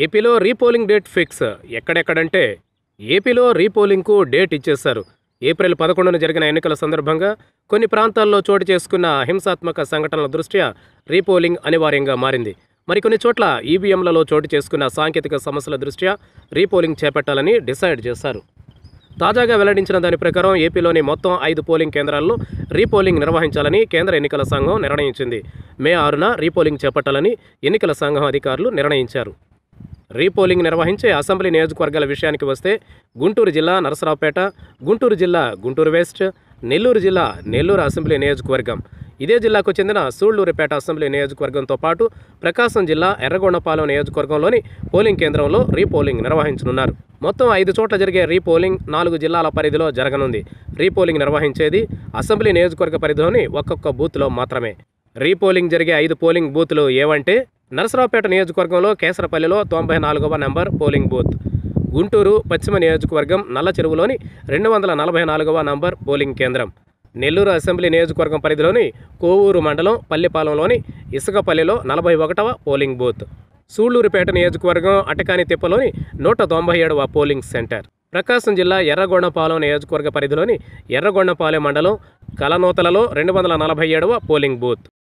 ఏపీలో repolling date fix ఎక్కడెక్కడంటే ఏపీలో రీపోలింగ్కు date ఇచ్చేశారు ఏప్రిల్ పదకొండున జరిగిన ఎన్నికల సందర్భంగా కొన్ని ప్రాంతాల్లో చోటు చేసుకున్న హింసాత్మక సంఘటనల దృష్ట్యా రీపోలింగ్ అనివార్యంగా మారింది మరికొన్ని చోట్ల ఈవీఎంలలో చోటు చేసుకున్న సాంకేతిక సమస్యల దృష్ట్యా రీపోలింగ్ చేపట్టాలని డిసైడ్ చేశారు తాజాగా వెల్లడించిన దాని ప్రకారం ఏపీలోని మొత్తం ఐదు పోలింగ్ కేంద్రాల్లో రీపోలింగ్ నిర్వహించాలని కేంద్ర ఎన్నికల సంఘం నిర్ణయించింది మే ఆరున రీపోలింగ్ చేపట్టాలని ఎన్నికల సంఘం అధికారులు నిర్ణయించారు రీపోలింగ్ నిర్వహించే అసెంబ్లీ నియోజకవర్గాల విషయానికి వస్తే గుంటూరు జిల్లా నరసరావుపేట గుంటూరు జిల్లా గుంటూరు వెస్ట్ నెల్లూరు జిల్లా నెల్లూరు అసెంబ్లీ నియోజకవర్గం ఇదే జిల్లాకు చెందిన సూళ్లూరుపేట అసెంబ్లీ నియోజకవర్గంతో పాటు ప్రకాశం జిల్లా ఎర్రగొండపాలెం నియోజకవర్గంలోని పోలింగ్ కేంద్రంలో రీపోలింగ్ నిర్వహించనున్నారు మొత్తం ఐదు చోట్ల జరిగే రీపోలింగ్ నాలుగు జిల్లాల పరిధిలో జరగనుంది రీపోలింగ్ నిర్వహించేది అసెంబ్లీ నియోజకవర్గ పరిధిలోని ఒక్కొక్క బూత్లో మాత్రమే రీపోలింగ్ జరిగే ఐదు పోలింగ్ బూత్లు ఏవంటే నరసరావుపేట నియోజకవర్గంలో కేసరపల్లిలో తొంభై నాలుగవ నెంబర్ పోలింగ్ బూత్ గుంటూరు పశ్చిమ నియోజకవర్గం నల్ల చెరువులోని రెండు వందల నలభై నాలుగవ నంబర్ పోలింగ్ కేంద్రం నెల్లూరు అసెంబ్లీ నియోజకవర్గం పరిధిలోని కోవూరు మండలం పల్లిపాలెంలోని ఇసుకపల్లిలో నలభై ఒకటవ పోలింగ్ బూత్ సూళ్లూరుపేట నియోజకవర్గం అటకాని తిప్పలోని నూట తొంభై ఏడవ పోలింగ్ సెంటర్ ప్రకాశం జిల్లా ఎర్రగొండపాలెం నియోజకవర్గ పరిధిలోని ఎర్రగొండపాలెం మండలం కలనూతలలో రెండు వందల నలభై ఏడవ పోలింగ్ బూత్